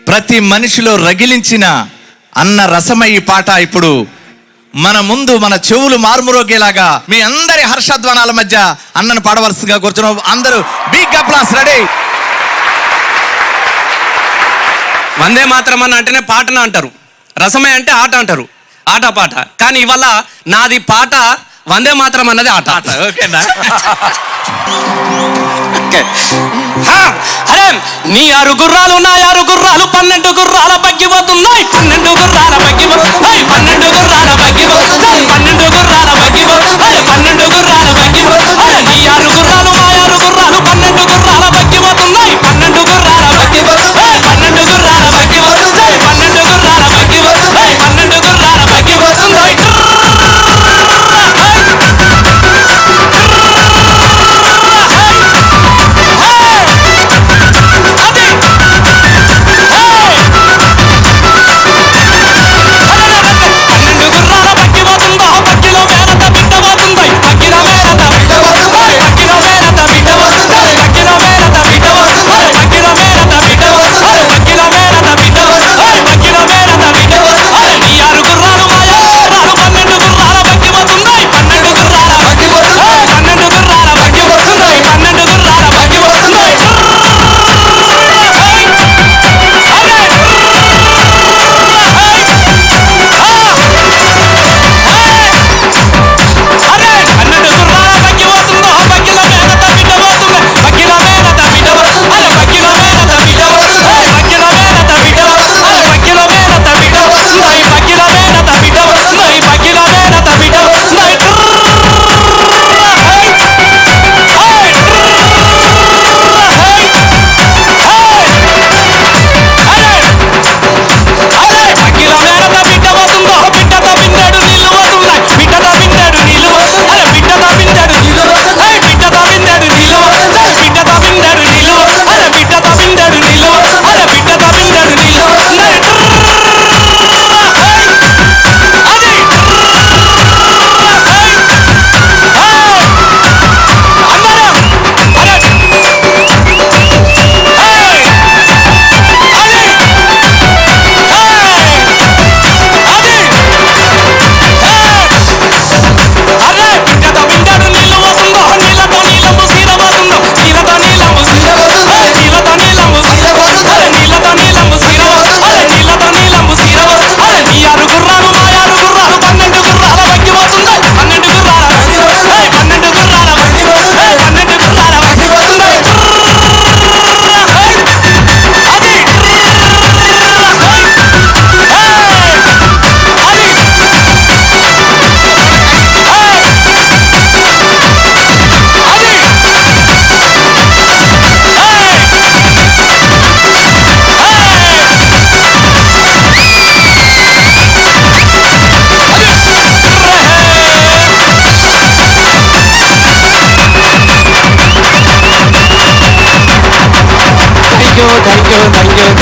ప్రతి మనిషిలో రగిలించిన అన్న రసమై ఈ పాట ఇప్పుడు మన ముందు మన చెవులు మార్మురోగేలాగా మీ అందరి హర్షధ్వానాల మధ్య అన్నను పాడవలసిందిగా కూర్చున్నాం అందరూ బిగ్ అప్లాస్ రెడీ వందే మాత్రం అన్న అంటేనే పాటన అంటారు రసమే అంటే ఆట అంటారు ఆట పాట కానీ ఇవాళ నాది పాట వందే మాత్రం అన్నది ఆట ఓకేనా హా, అరే నీ ఆరు గుర్రాలు నా ఆరు గుర్రాలు పన్నెండు గుర్రాల బగ్గిపోతున్నాయి పన్నెండు గుర్రాల బగ్గిపోతున్నాయి పన్నెండు గుర్రాల బగ్గిపోతున్నాయి పన్నెండు గుర్రాల బగ్గిపోతున్నాయి పన్నెండు గుర్రాల బగ్గిపోతున్నాయి నీ ఆరు గుర్రాలు నా ఆరు గుర్రాలు పన్నెండు గుర్రాల బగ్గిపోతున్నాయి పన్నెండు గుర్రాల బగ్గిపోతున్నాయి పన్నెండు గుర్రాల బగ్గిపోతున్నాయి పన్నెండు గుర్రాల బగ్గిపోతున్నాయి పన్నెండు గుర్రాల బగ్గిపోతున్నాయి పన్నెండు గుర్రాల బగ్గిపోతుందో బగ్గిలో మేరత బిడ్డబోతుంది బగ్గిలో మేరత బిడ్డబోతుంది బగ్గిలో మేరత బిడ్డబోతుంది బగ్గిలో మేరత బిడ్డబోతుంది బగ్గిలో మేరత బిడ్డబోతుంది బగ్గిలో మేరత బిడ్డబోతుంది బగ్గిలో మేరత బిడ్డబోతుంది నీ ఆరు గుర్రాలు మా ఆరు గుర్రాలు పన్నెండు గుర్రాల బగ్గిపోతున్నాయి పన్నెండు గుర్రాల బగ్గిపోతున్నాయి పన్నెండు గుర్రాల బగ్గిపోతున్నాయి పన్నెండు గుర్రాల బగ్గిపోతున్నాయి అరే పన్నెండు గుర్రాల బగ్గిపోతుందో బగ్గిల మేరత బిడ్డబోతుంది బగ్గిల మేరత బిడ్డబోతుంది అరే బగ్గిల మేరత బిడ్డబోతుంది బగ్గిల మేరత బిడ్డబోతుంది బగ్గిల మేరత బిడ్డబోతుంది బగ్గిల మేరత బిడ్డబోతుంది బగ్గిల మేరత బిడ్డబోతుంది అరే బగ్గిల మేరత బిడ్డబోతుందో బిడ్డత బిందెడు నీళ్లు పోతున్నాయి బిడ్డత బిందెడు నీళ్లు పోతున్నాయి బిడ్డత బిందెడు నీళ్లు పోతున్నాయి బిడ్డత బిందెడు నీళ్లు పోతున్నాయి బిడ్డత బిందెడు నీళ్లు పోతున్నాయి బిడ్డత బిందెడు నీళ్లు పోతున్నాయి బిడ్డత బిందెడు నీళ్లు పోతున్నాయి అరే బిడ్డతో బిడ్డడు నీళ్ళు పోతుందో నీళ్ళతో నీళ్ళము సీర పోతుందో నీళ్ళతో నీళ్ళము సీర పోతుందో నీళ్ళతో నీళ్ళము సీర పోతుందో నీళ్ళతో నీళ్ళము సీర పోతుందో నీళ్ళతో నీళ్ళము సీర పోతుందో నీ ఆరు గుర్రాలు మా ఆరు గుర్రాలు పన్నెండు గుర్రాల బగ్గిపోతుందో పన్నెండు గుర్రాల బగ్గిపోతుందో పన్నెండు గుర్రాల బగ్గిపోతుందో పన్నెండు గుర్రాల బగ్గిపోతుందో అది thank you thank you thank you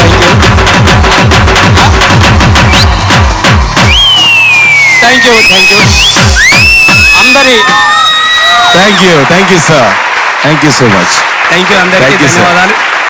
thank you thank you అందరి thank you thank you sir thank you so much thank you అందరికీ Thank you, sir. ధన్యవాదాలు